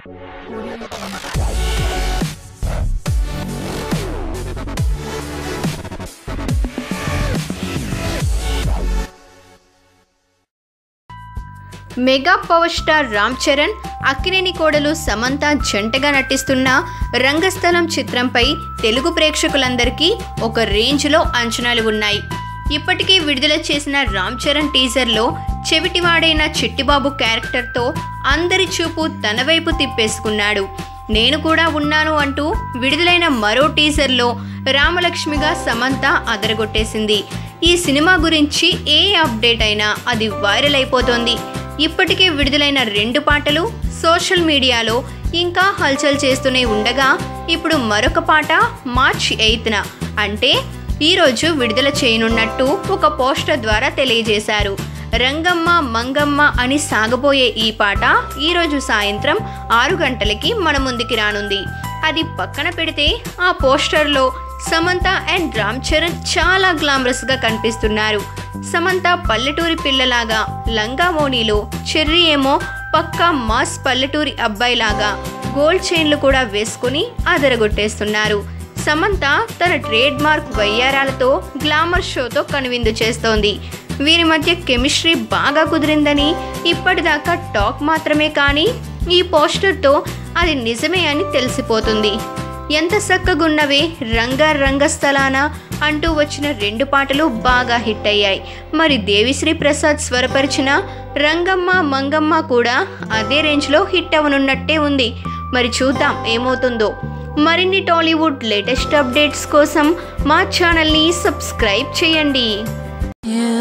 mega power star Ram Charan Akkineni కోడలు సమంత జంటగా నటిస్తున్న రంగస్థలం చిత్రంపై తెలుగు ప్రేక్షకులందరికీ ఒక రేంజ్లో అంచనాలు ఉన్నాయి ఇప్పటికే విడుదల చేసిన రామ్ చరణ్ టీజర్లో చెవిటివాడైన చిట్టిబాబు క్యారెక్టర్తో అందరి చూపు తన వైపు తిప్పేసుకున్నాడు నేను కూడా ఉన్నాను అంటూ విడుదలైన మరో టీజర్లో రామలక్ష్మిగా సమంత అదరగొట్టేసింది ఈ సినిమా గురించి ఏ అప్డేట్ అయినా అది వైరల్ అయిపోతోంది ఇప్పటికే విడుదలైన రెండు పాటలు సోషల్ మీడియాలో ఇంకా హల్చల్ చేస్తూనే ఉండగా ఇప్పుడు మరొక పాట మార్చి ఎయిత్న అంటే ఈరోజు విడుదల చేయనున్నట్టు ఒక పోస్టర్ ద్వారా తెలియజేశారు రంగమ్మ మంగమ్మ అని సాగబోయే ఈ పాట ఈరోజు సాయంత్రం ఆరు గంటలకి మన ముందుకి రానుంది అది పక్కన పెడితే ఆ పోస్టర్లో సమంత అండ్ రామ్ చరణ్ చాలా గ్లామరస్గా కనిపిస్తున్నారు సమంత పల్లెటూరి పిల్లలాగా లంగా ఓణీలో చెర్రీ ఏమో పక్కా మాస్ పల్లెటూరి అబ్బాయిలాగా గోల్డ్ చైన్లు కూడా వేసుకుని అదరగొట్టేస్తున్నారు సమంత తన ట్రేడ్ మార్క్ వయ్యారాలతో గ్లామర్ షోతో కనువిందు చేస్తోంది వీరి మధ్య కెమిస్ట్రీ బాగా కుదిరిందని ఇప్పటిదాకా టాక్ మాత్రమే కానీ ఈ పోస్టర్తో అది నిజమే అని తెలిసిపోతుంది ఎంత చక్కగున్నవే రంగ రంగస్థలాన అంటూ వచ్చిన రెండు పాటలు బాగా హిట్ అయ్యాయి మరి దేవిశ్రీ ప్రసాద్ స్వరపరిచిన రంగమ్మ మంగమ్మ కూడా అదే రేంజ్లో హిట్ అవనున్నట్టే ఉంది మరి చూద్దాం ఏమవుతుందో మరిన్ని టాలీవుడ్ లేటెస్ట్ అప్డేట్స్ కోసం మా ఛానల్ని సబ్స్క్రైబ్ చేయండి You